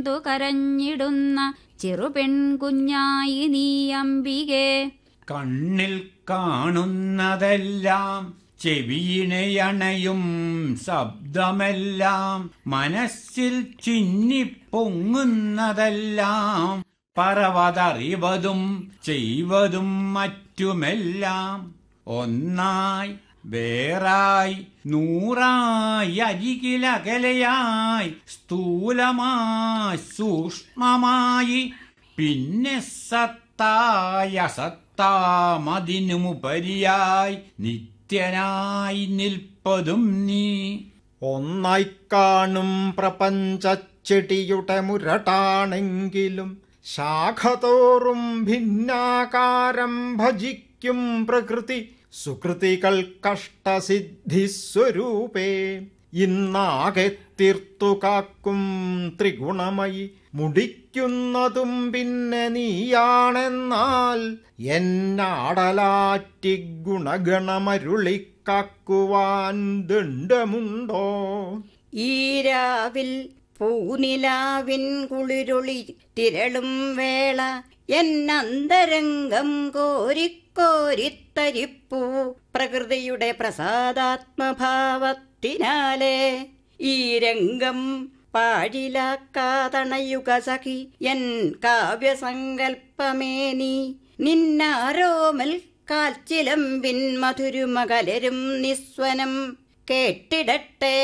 നൊന്തു കരഞ്ഞിടുന്ന ചെറുപെൺകുഞ്ഞായി നീ അംബികേ കണ്ണിൽ കാണുന്നതെല്ലാം ചെവിയിണയണയും ശബ്ദമെല്ലാം മനസ്സിൽ ചിന്നിപ്പൊങ്ങുന്നതെല്ലാം പറവതറിവതും ചെയ്വതും മറ്റുമെല്ലാം ഒന്നായി വേറായി നൂറായി അരികിലകലയായി സ്ഥൂലമായി സൂക്ഷ്മമായി പിന്നെ സത്തായ സത്താമതിനുമുപരിയായി നിത്യനായി നിൽപ്പതും നീ ഒന്നായി കാണും പ്രപഞ്ചച്ചെടിയുടെ മുരട്ടാണെങ്കിലും ശാഖതോറും ഭിന്നാകാരം ഭജിക്കും പ്രകൃതി സുകൃതികൾ കഷ്ടസിദ്ധി സ്വരൂപേ ഇന്നാകെ തീർത്തു കാക്കും ത്രിഗുണമയി മുടിക്കുന്നതും പിന്നെ നീയാണെന്നാൽ എന്നാടലാറ്റി ഗുണഗണമരുളിക്കാക്കുവാൻ ദണ്ഡമുണ്ടോ ഈരാവിൽ പൂനിലാവിൻ കുളിരൊളി തിരളും വേള എന്നന്തരംഗം കോരിക്കോരിത്തരിപ്പൂ പ്രകൃതിയുടെ പ്രസാദാത്മഭാവത്തിനാലേ ഈ രംഗം പാഴിലാക്കാതണയുക സഖി എൻ കാവ്യസങ്കൽപ്പമേനി നിന്നാരോമൽ കാൽച്ചിലമ്പിൻ മധുരുമകലരും നിസ്വനം കേട്ടിടട്ടെ